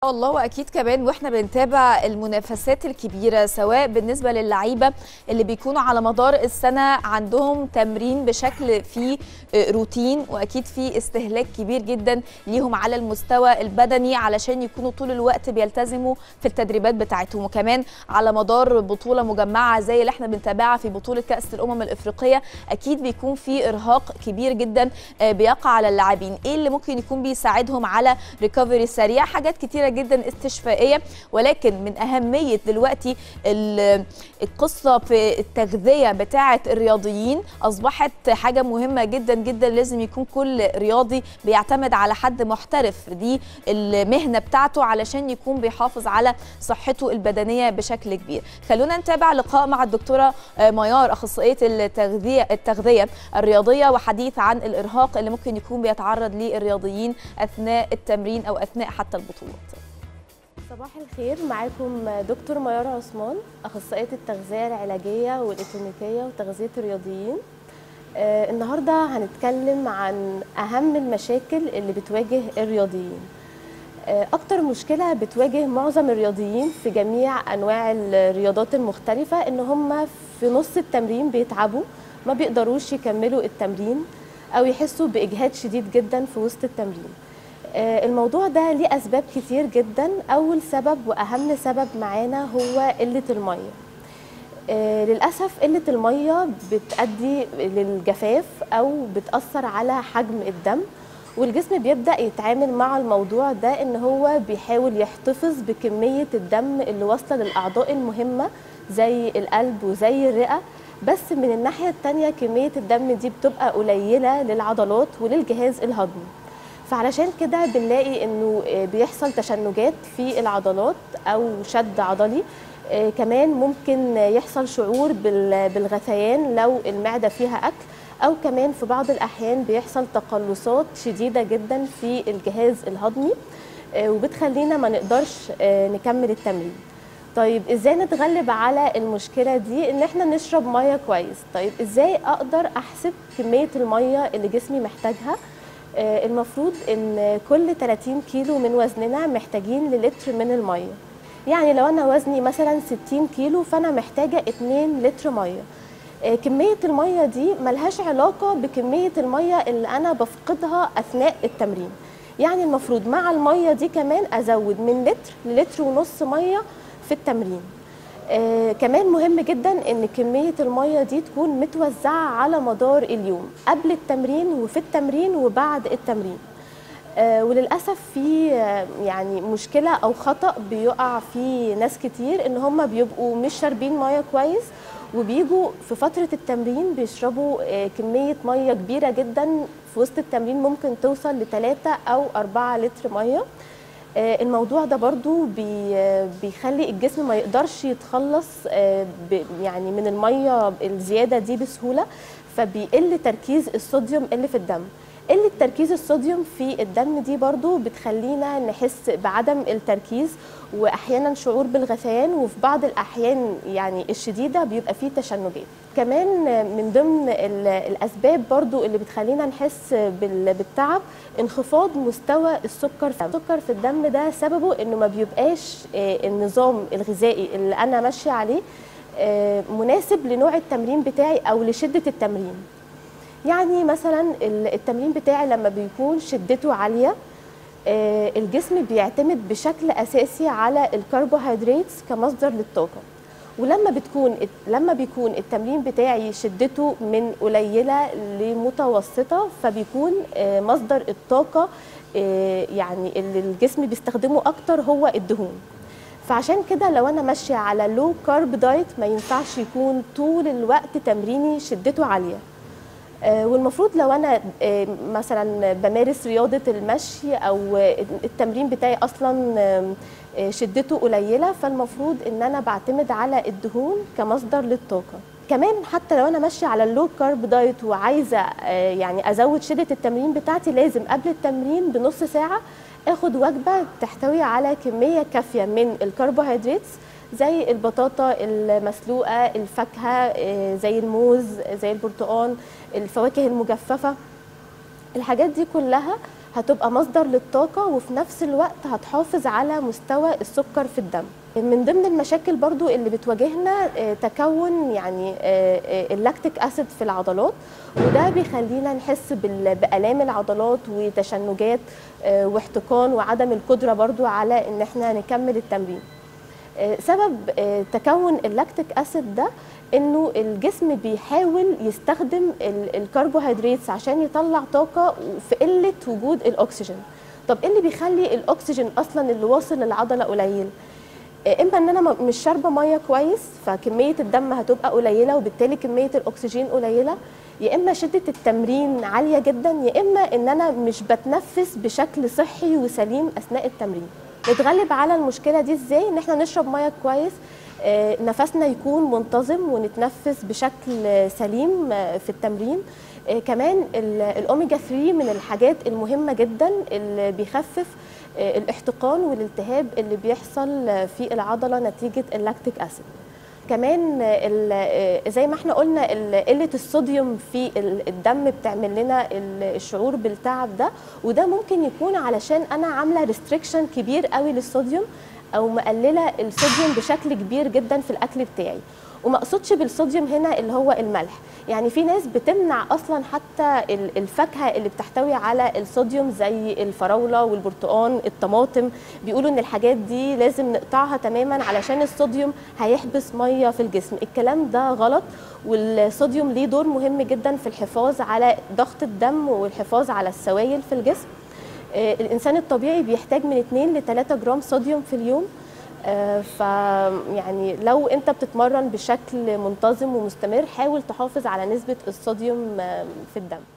الله واكيد كمان واحنا بنتابع المنافسات الكبيره سواء بالنسبه للعيبه اللي بيكونوا على مدار السنه عندهم تمرين بشكل فيه روتين واكيد في استهلاك كبير جدا ليهم على المستوى البدني علشان يكونوا طول الوقت بيلتزموا في التدريبات بتاعتهم وكمان على مدار بطوله مجمعه زي اللي احنا بنتابعها في بطوله كاس الامم الافريقيه اكيد بيكون في ارهاق كبير جدا بيقع على اللاعبين ايه اللي ممكن يكون بيساعدهم على ريكفري سريع حاجات كتيره جدا استشفائيه ولكن من اهميه دلوقتي القصه في التغذيه بتاعه الرياضيين اصبحت حاجه مهمه جدا جدا لازم يكون كل رياضي بيعتمد على حد محترف دي المهنه بتاعته علشان يكون بيحافظ على صحته البدنيه بشكل كبير خلونا نتابع لقاء مع الدكتوره ميار اخصائيه التغذيه التغذيه الرياضيه وحديث عن الارهاق اللي ممكن يكون بيتعرض ليه الرياضيين اثناء التمرين او اثناء حتى البطولات صباح الخير معاكم دكتور ميار عثمان اخصائيه التغذيه العلاجيه والاكلينيكيه وتغذيه الرياضيين آه النهارده هنتكلم عن اهم المشاكل اللي بتواجه الرياضيين آه اكتر مشكله بتواجه معظم الرياضيين في جميع انواع الرياضات المختلفه ان هم في نص التمرين بيتعبوا ما بيقدروش يكملوا التمرين او يحسوا باجهاد شديد جدا في وسط التمرين الموضوع ده ليه اسباب كتير جدا اول سبب واهم سبب معانا هو قله الميه للاسف قله الميه بتؤدي للجفاف او بتاثر على حجم الدم والجسم بيبدا يتعامل مع الموضوع ده ان هو بيحاول يحتفظ بكميه الدم اللي واصله للاعضاء المهمه زي القلب وزي الرئه بس من الناحيه الثانيه كميه الدم دي بتبقى قليله للعضلات وللجهاز الهضمي فعلشان كده بنلاقي انه بيحصل تشنجات في العضلات او شد عضلي كمان ممكن يحصل شعور بالغثيان لو المعده فيها اكل او كمان في بعض الاحيان بيحصل تقلصات شديده جدا في الجهاز الهضمي وبتخلينا ما نقدرش نكمل التمرين طيب ازاي نتغلب على المشكله دي ان احنا نشرب ميه كويس طيب ازاي اقدر احسب كميه الميه اللي جسمي محتاجها المفروض ان كل 30 كيلو من وزننا محتاجين للتر من الميه يعني لو انا وزني مثلا 60 كيلو فانا محتاجه 2 لتر ميه كميه الميه دي ملهاش علاقه بكميه الميه اللي انا بفقدها اثناء التمرين يعني المفروض مع الميه دي كمان ازود من لتر للتر ونص ميه في التمرين آه كمان مهم جدا ان كميه الميه دي تكون متوزعه على مدار اليوم قبل التمرين وفي التمرين وبعد التمرين آه وللاسف في آه يعني مشكله او خطا بيقع فيه ناس كتير ان هم بيبقوا مش شاربين ميه كويس وبيجوا في فتره التمرين بيشربوا آه كميه ميه كبيره جدا في وسط التمرين ممكن توصل ل 3 او 4 لتر ميه الموضوع ده برضو بيخلي الجسم ما يقدرش يتخلص يعني من المية الزيادة دي بسهولة فبيقل تركيز الصوديوم اللي في الدم قلة تركيز الصوديوم في الدم دي برضو بتخلينا نحس بعدم التركيز واحيانا شعور بالغثيان وفي بعض الاحيان يعني الشديده بيبقى فيه تشنجات كمان من ضمن الاسباب برضو اللي بتخلينا نحس بالتعب انخفاض مستوى السكر في السكر في الدم ده سببه انه ما بيبقاش النظام الغذائي اللي انا ماشيه عليه مناسب لنوع التمرين بتاعي او لشده التمرين يعني مثلا التمرين بتاعي لما بيكون شدته عاليه الجسم بيعتمد بشكل اساسي على الكربوهيدرات كمصدر للطاقه ولما بتكون لما بيكون التمرين بتاعي شدته من قليله لمتوسطه فبيكون مصدر الطاقه يعني اللي الجسم بيستخدمه اكتر هو الدهون فعشان كده لو انا ماشيه على لو كارب دايت ما ينفعش يكون طول الوقت تمريني شدته عاليه والمفروض لو انا مثلا بمارس رياضه المشي او التمرين بتاعي اصلا شدته قليله فالمفروض ان انا بعتمد على الدهون كمصدر للطاقه كمان حتى لو انا ماشيه على اللو كارب دايت وعايزه يعني ازود شده التمرين بتاعتي لازم قبل التمرين بنص ساعه اخد وجبه تحتوي على كميه كافيه من الكربوهيدرات زي البطاطا المسلوقه الفاكهه زي الموز زي البرتقال الفواكه المجففه الحاجات دي كلها هتبقى مصدر للطاقة وفي نفس الوقت هتحافظ على مستوى السكر في الدم من ضمن المشاكل برضو اللي بتواجهنا آه، تكون يعني آه، آه، اللاكتيك اسيد في العضلات وده بيخلينا نحس بال- بآلام العضلات وتشنجات آه، واحتقان وعدم القدرة برضو على ان احنا نكمل التمرين آه، سبب آه، تكون اللاكتيك اسيد ده انه الجسم بيحاول يستخدم ال- الكربوهيدرات عشان يطلع طاقه في قله وجود الاكسجين طب ايه اللي بيخلي الاكسجين اصلا اللي واصل للعضله قليل آه، اما ان انا م- مش شاربه ميه كويس فكميه الدم هتبقى قليله وبالتالي كميه الاكسجين قليله يا اما شده التمرين عاليه جدا يا اما ان انا مش بتنفس بشكل صحي وسليم اثناء التمرين نتغلب على المشكله دي ازاي ان احنا نشرب ميه كويس آه، نفسنا يكون منتظم ونتنفس بشكل آه، سليم آه، في التمرين آه، كمان ال- الاوميجا 3 من الحاجات المهمه جدا اللي بيخفف آه، الاحتقان والالتهاب اللي بيحصل آه، في العضله نتيجه اللاكتيك اسيد كمان ال- آه، زي ما احنا قلنا ال- قله الصوديوم في ال- الدم بتعمل لنا ال- الشعور بالتعب ده وده ممكن يكون علشان انا عامله ريستريكشن كبير قوي للصوديوم او مقلله الصوديوم بشكل كبير جدا في الاكل بتاعي وما اقصدش بالصوديوم هنا اللي هو الملح يعني في ناس بتمنع اصلا حتى ال- الفاكهه اللي بتحتوي على الصوديوم زي الفراوله والبرتقال الطماطم بيقولوا ان الحاجات دي لازم نقطعها تماما علشان الصوديوم هيحبس ميه في الجسم الكلام ده غلط والصوديوم ليه دور مهم جدا في الحفاظ على ضغط الدم والحفاظ على السوائل في الجسم آه، الانسان الطبيعي بيحتاج من 2 ل 3 جرام صوديوم في اليوم آه، ف يعني لو انت بتتمرن بشكل منتظم ومستمر حاول تحافظ على نسبه الصوديوم آه، في الدم